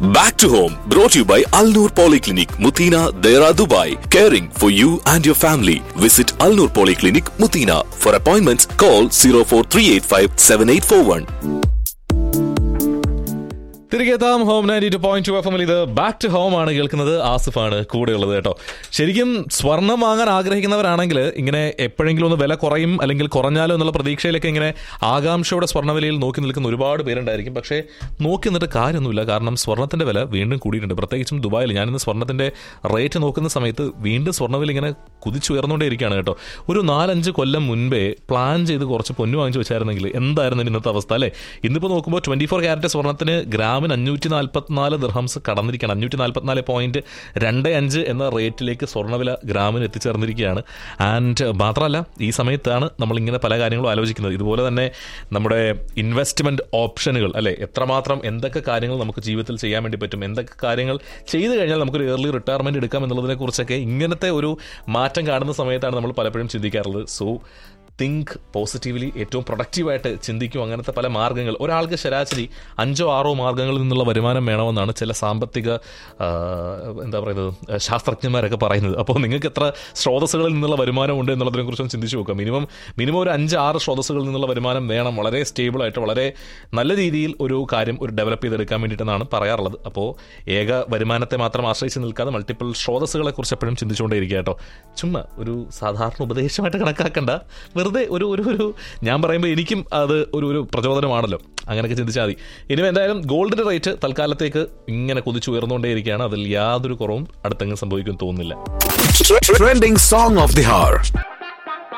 Back to home, brought to you by Al Noor Polyclinic, Mutina, Dera, Dubai. Caring for you and your family. Visit Al Noor Polyclinic, Mutina. For appointments, call 04385 7841. തിരികെ എത്താം home ninety two point two F എമ്മിൽ ഇത് back to home ആണ് കേൾക്കുന്നത് ആസിഫാണ് കൂടെയുള്ളത് കേട്ടോ ശരിക്കും സ്വർണം വാങ്ങാൻ ആഗ്രഹിക്കുന്നവരാണെങ്കിൽ ഇങ്ങനെ എപ്പോഴെങ്കിലും ഒന്ന് വില കുറയും അല്ലെങ്കിൽ കുറഞ്ഞാലോ എന്നുള്ള പ്രതീക്ഷയിലൊക്കെ ഇങ്ങനെ ആകാംക്ഷയുടെ സ്വർണ്ണവിലയിൽ നോക്കി നിൽക്കുന്ന ഒരുപാട് പേരുണ്ടായിരിക്കും പക്ഷേ നോക്കി നിന്നിട്ട് കാര്യമൊന്നുമില്ല കാരണം സ്വർണ്ണത്തിന്റെ വില വീണ്ടും കൂടിയിട്ടുണ്ട് പ്രത്യേകിച്ചും ദുബായിൽ ഞാനിന്ന് സ്വർണ്ണത്തിന്റെ റേറ്റ് നോക്കുന്ന സമയത്ത് വീണ്ടും സ്വർണ്ണവില ഇങ്ങനെ കുതിച്ചുയർന്നുകൊണ്ടേയിരിക്കുകയാണ് കേട്ടോ ഒരു നാലഞ്ച് കൊല്ലം മുൻപേ പ്ലാൻ ചെയ്ത് കുറച്ച് പൊന്നു വാങ്ങിച്ചു വെച്ചായിരുന്നെങ്കിൽ എന്തായിരുന്നു ഇന്നത്തെ അവസ്ഥ അല്ലേ ഇന്നിപ്പോൾ നോക്കുമ്പോൾ ട്വന്റി ഫോർ ക്യാരറ്റ് സ്വർണ്ണത്തിന് ഗ്രാമിന് അഞ്ഞൂറ്റി നാൽപ്പത്തിനാല് ദിർഹംസ് കടന്നിരിക്കുകയാണ് അഞ്ഞൂറ്റി നാൽപ്പത്തിനാല് പോയിന്റ് രണ്ട് അഞ്ച് എന്ന റേറ്റിലേക്ക് സ്വർണ്ണവില ഗ്രാമിന് എത്തിച്ചേർന്നിരിക്കുകയാണ് ആൻഡ് മാത്രമല്ല ഈ സമയത്താണ് നമ്മൾ ഇങ്ങനെ പല കാര്യങ്ങളും ആലോചിക്കുന്നത് ഇതുപോലെ തന്നെ നമ്മുടെ ഇൻവെസ്റ്റ്മെന്റ് ഓപ്ഷനുകൾ അല്ലെ എത്രമാത്രം എന്തൊക്കെ കാര്യങ്ങൾ നമുക്ക് ജീവിതത്തിൽ ചെയ്യാൻ വേണ്ടി പറ്റും എന്തൊക്കെ കാര്യങ്ങൾ ചെയ്തു കഴിഞ്ഞാൽ നമുക്കൊരു ഏർലി റിട്ടയർമെന്റ് എടുക്കാം എന്നുള്ളതിനെ കുറിച്ചൊക്കെ ഇങ്ങനത്തെ ഒരു മാറ്റം കാണുന്ന സമയത്താണ് നമ്മൾ പലപ്പോഴും ചിന്തിക്കാറുള്ളത് സോ തിങ്ക് പോസിറ്റീവ്ലി ഏറ്റവും പ്രൊഡക്റ്റീവായിട്ട് ചിന്തിക്കും അങ്ങനത്തെ പല മാർഗ്ഗങ്ങൾ ഒരാൾക്ക് ശരാശരി അഞ്ചോ ആറോ മാർഗ്ഗങ്ങളിൽ നിന്നുള്ള വരുമാനം വേണമെന്നാണ് ചില സാമ്പത്തിക ആ, എന്താ പറയുന്നത് ശാസ്ത്രജ്ഞന്മാരൊക്കെ പറയുന്നത് അപ്പോൾ നിങ്ങൾക്ക് എത്ര സ്രോതസ്സുകളിൽ നിന്നുള്ള വരുമാനം ഉണ്ട് എന്നുള്ളതിനെ കുറിച്ചും ചിന്തിച്ചു നോക്കുക മിനിമം മിനിമം ഒരു അഞ്ച് ആറ് സ്രോതസ്സുകളിൽ നിന്നുള്ള വരുമാനം വേണം വളരെ സ്റ്റേബിൾ ആയിട്ട് വളരെ നല്ല രീതിയിൽ ഒരു കാര്യം ഒരു ഡെവലപ്പ് ചെയ്തെടുക്കാൻ വേണ്ടിയിട്ടെന്നാണ് പറയാറുള്ളത് അപ്പോൾ ഏക വരുമാനത്തെ മാത്രം ആശ്രയിച്ച് നിൽക്കാതെ മൾട്ടിപ്പിൾ സ്രോതസ്സുകളെ കുറിച്ച് എപ്പോഴും ചിന്തിച്ചുകൊണ്ടേയിരിക്കുക കേട്ടോ ചുമ്മാ ഒരു സാധാരണ ഉപദേശമായിട്ട് കണക്കാക്കണ്ട വെറുതെ ഒരു ഒരു ഒരു ഞാൻ പറയുമ്പോൾ എനിക്കും അത് ഒരു ഒരു പ്രചോദനമാണല്ലോ അങ്ങനെയൊക്കെ ചിന്തിച്ചാൽ മതി ഇനി എന്തായാലും ഗോൾഡിന്റെ റേറ്റ് തൽക്കാലത്തേക്ക് ഇങ്ങനെ കുതിച്ചു ഉയർന്നുകൊണ്ടേയിരിക്കുകയാണ് അതിൽ യാതൊരു കുറവും അടുത്തെങ്കിലും സംഭവിക്കും തോന്നുന്നില്ല Trending song of the hour.